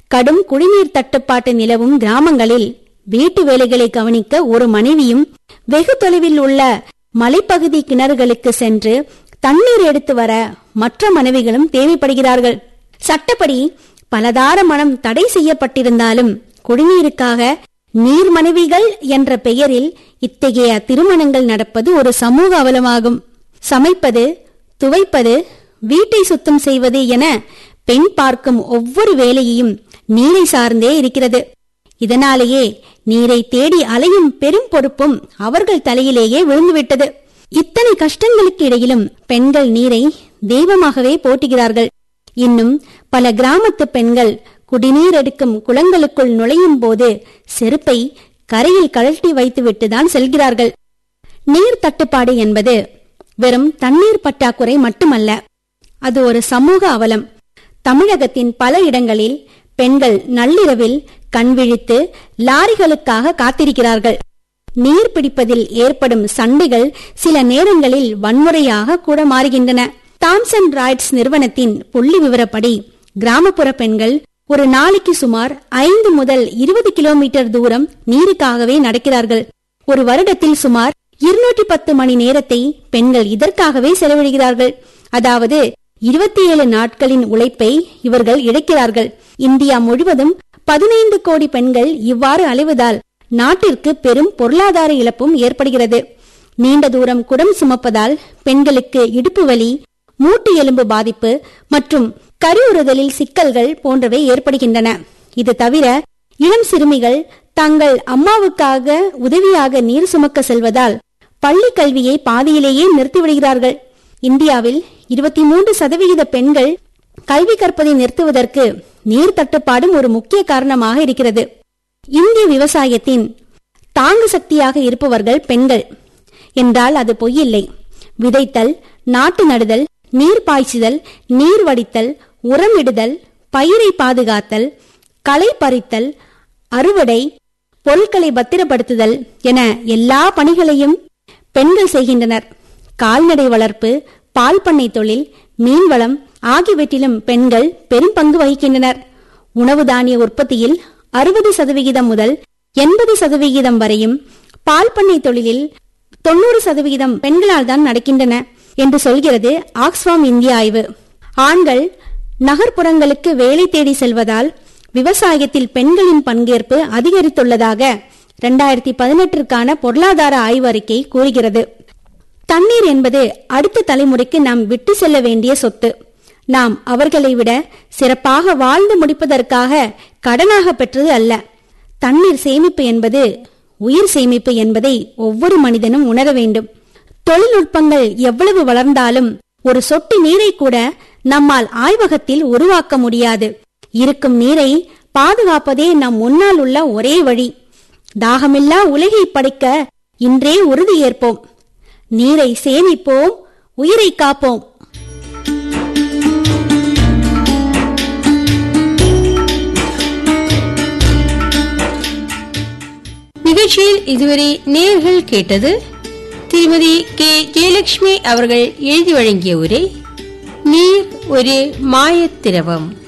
கடும் குடிநீர் தட்டுப்பாட்டு நிலவும் கிராமங்களில் வீட்டு வேலைகளை கவனிக்க ஒரு மனைவியும் வெகு தொலைவில் உள்ள மலைப்பகுதி கிணறுகளுக்கு சென்று தண்ணீர் எடுத்து வர மற்ற மனைவிகளும் தேவைப்படுகிறார்கள் சட்டப்படி பலதார மனம் தடை செய்யப்பட்டிருந்தாலும் குடிநீருக்காக நீர் மனைவிகள் என்ற பெயரில் இத்தகைய திருமணங்கள் நடப்பது ஒரு சமூக அவலமாகும் சமைப்பது துவைப்பது வீட்டை சுத்தம் செய்வது என பெண் பார்க்கும் ஒவ்வொரு வேலையையும் நீரை சார்ந்தே இருக்கிறது இதனாலேயே நீரை தேடி அலையும் பெரும் பொறுப்பும் அவர்கள் தலையிலேயே விழுந்துவிட்டது இத்தனை கஷ்டங்களுக்கு இடையிலும் பெண்கள் நீரை தெய்வமாகவே போற்றுகிறார்கள் இன்னும் பல கிராமத்து பெண்கள் குடிநீர் எடுக்கும் குளங்களுக்குள் நுழையும் போது செருப்பை கரையில் கழட்டி வைத்துவிட்டுதான் செல்கிறார்கள் நீர் தட்டுப்பாடு என்பது வெறும் தண்ணீர் பற்றாக்குறை மட்டுமல்ல அது ஒரு சமூக அவலம் தமிழகத்தின் பல இடங்களில் பெண்கள் நள்ளிரவில் கண் விழித்து லாரிகளுக்காக காத்திருக்கிறார்கள் நீர் பிடிப்பதில் ஏற்படும் சண்டைகள் சில நேரங்களில் வன்முறையாக கூட மாறுகின்றன தாம்சன் ராய்ட்ஸ் நிறுவனத்தின் புள்ளி விவரப்படி கிராமப்புற பெண்கள் ஒரு நாளைக்கு சுமார் ஐந்து முதல் இருபது கிலோமீட்டர் தூரம் நீருக்காகவே நடக்கிறார்கள் ஒரு வருடத்தில் சுமார் இருநூற்றி பத்து மணி நேரத்தை பெண்கள் இதற்காகவே செலவிடுகிறார்கள் அதாவது இருபத்தி ஏழு நாட்களின் உழைப்பை இவர்கள் இழக்கிறார்கள் இந்தியா முழுவதும் பதினைந்து கோடி பெண்கள் இவ்வாறு அலைவதால் நாட்டிற்கு பெரும் பொருளாதார இழப்பும் ஏற்படுகிறது நீண்ட தூரம் குடம் சுமப்பதால் பெண்களுக்கு இடுப்பு வலி மூட்டு எலும்பு பாதிப்பு மற்றும் கருவுறுதலில் சிக்கல்கள் போன்றவை ஏற்படுகின்றன இது தவிர இளம் சிறுமிகள் தங்கள் அம்மாவுக்காக உதவியாக நீர் சுமக்க செல்வதால் பள்ளி கல்வியை பாதியிலேயே நிறுத்திவிடுகிறார்கள் இந்தியாவில் இருபத்தி மூன்று சதவிகித பெண்கள் கல்வி கற்பதை நிறுத்துவதற்கு நீர் தட்டுப்பாடும் ஒரு முக்கிய காரணமாக இருக்கிறது இந்திய விவசாயத்தின் தாங்கு சக்தியாக இருப்பவர்கள் பெண்கள் என்றால் அது பொய்யில்லை விதைத்தல் நாட்டு நடுதல் நீர் பாய்ச்சுதல் நீர் வடித்தல் உரமிடுதல் பயிரை பாதுகாத்தல் களை பறித்தல் அறுவடை பொருட்களை பத்திரப்படுத்துதல் என எல்லா பணிகளையும் பெண்கள் செய்கின்றனர் கால்நடை வளர்ப்பு பால் பண்ணை தொழில் மீன்வளம் ஆகியவற்றிலும் பெண்கள் பெரும் பங்கு வகிக்கின்றனர் உணவு தானிய உற்பத்தியில் அறுபது சதவிகிதம் முதல் எண்பது சதவிகிதம் வரையும் பால் பண்ணை தொழிலில் தொண்ணூறு சதவிகிதம் பெண்களால் தான் நடக்கின்றன என்று சொல்கிறது ஆக்ஸ்ஃபார்ம் இந்திய ஆய்வு ஆண்கள் நகர்ப்புறங்களுக்கு வேலை தேடி செல்வதால் விவசாயத்தில் பெண்களின் பங்கேற்பு அதிகரித்துள்ளதாக இரண்டாயிரத்தி பதினெட்டிற்கான பொருளாதார ஆய்வறிக்கை கூறுகிறது தண்ணீர் என்பது அடுத்த தலைமுறைக்கு நாம் விட்டு செல்ல வேண்டிய சொத்து நாம் அவர்களை விட சிறப்பாக வாழ்ந்து முடிப்பதற்காக கடனாக பெற்றது அல்ல தண்ணீர் சேமிப்பு என்பது உயிர் சேமிப்பு என்பதை ஒவ்வொரு மனிதனும் உணர வேண்டும் தொழில்நுட்பங்கள் எவ்வளவு வளர்ந்தாலும் ஒரு சொட்டு நீரை கூட நம்மால் ஆய்வகத்தில் உருவாக்க முடியாது இருக்கும் நீரை பாதுகாப்பதே நம் முன்னால் உள்ள ஒரே வழி தாகமில்லா உலகை படைக்க இன்றே உறுதி ஏற்போம் நீரை சேமிப்போம் உயிரை காப்போம் நிகழ்ச்சியில் இதுவரை நேர்கள் கேட்டது திருமதி கே ஜெயலட்சுமி அவர்கள் எழுதி வழங்கிய உரை நீர் ஒரு மாயத் திரவம்